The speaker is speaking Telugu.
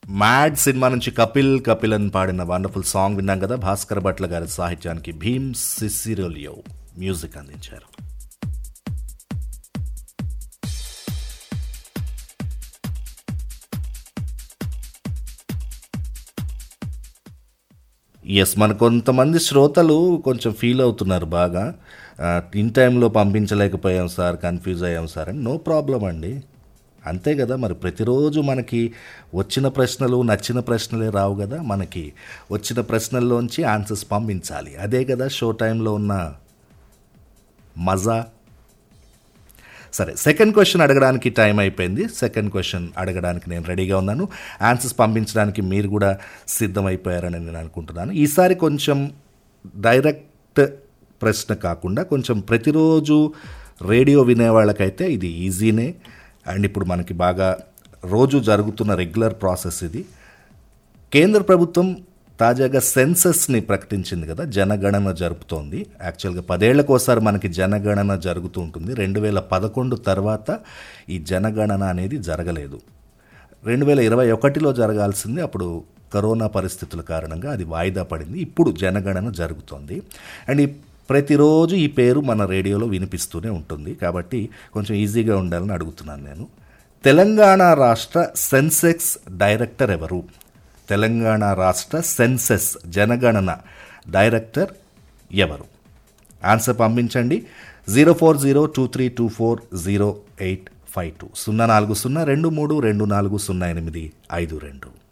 మ్యాడ్ సినిమా నుంచి కపిల్ కపిల్ అని పాడిన వండర్ఫుల్ సాంగ్ విన్నాం కదా భాస్కర్ భట్ల గారి సాహిత్యానికి భీమ్ సిసిరోలియో మ్యూజిక్ అందించారు ఎస్ మన కొంతమంది శ్రోతలు కొంచెం ఫీల్ అవుతున్నారు బాగా ఆ, ఇన్ టైంలో పంపించలేకపోయాం సార్ కన్ఫ్యూజ్ అయ్యాం సార్ అని నో ప్రాబ్లం అండి అంతే కదా మరి ప్రతిరోజు మనకి వచ్చిన ప్రశ్నలు నచ్చిన ప్రశ్నలే రావు కదా మనకి వచ్చిన ప్రశ్నల్లోంచి ఆన్సర్స్ పంపించాలి అదే కదా షో టైంలో ఉన్న మజా సరే సెకండ్ క్వశ్చన్ అడగడానికి టైం అయిపోయింది సెకండ్ క్వశ్చన్ అడగడానికి నేను రెడీగా ఉన్నాను ఆన్సర్స్ పంపించడానికి మీరు కూడా సిద్ధమైపోయారని నేను అనుకుంటున్నాను ఈసారి కొంచెం డైరెక్ట్ ప్రశ్న కాకుండా కొంచెం ప్రతిరోజు రేడియో వినే వాళ్ళకైతే ఇది ఈజీనే అండ్ ఇప్పుడు మనకి బాగా రోజు జరుగుతున్న రెగ్యులర్ ప్రాసెస్ ఇది కేంద్ర ప్రభుత్వం తాజాగా సెన్సస్ని ప్రకటించింది కదా జనగణన జరుపుతోంది యాక్చువల్గా పదేళ్లకోసారి మనకి జనగణన జరుగుతూ ఉంటుంది రెండు వేల పదకొండు తర్వాత ఈ జనగణన అనేది జరగలేదు రెండు వేల ఇరవై ఒకటిలో జరగాల్సింది అప్పుడు కరోనా పరిస్థితుల కారణంగా అది వాయిదా పడింది ఇప్పుడు జనగణన జరుగుతోంది అండ్ ఈ ప్రతిరోజు ఈ పేరు మన రేడియోలో వినిపిస్తూనే ఉంటుంది కాబట్టి కొంచెం ఈజీగా ఉండాలని అడుగుతున్నాను నేను తెలంగాణ రాష్ట్ర సెన్సెక్స్ డైరెక్టర్ ఎవరు తెలంగాణ రాష్ట్ర సెన్సెస్ జనగణన డైరెక్టర్ ఎవరు ఆన్సర్ పంపించండి zero four zero two three two four zero eight five two సున్నా నాలుగు సున్నా రెండు మూడు రెండు నాలుగు సున్నా ఎనిమిది ఐదు రెండు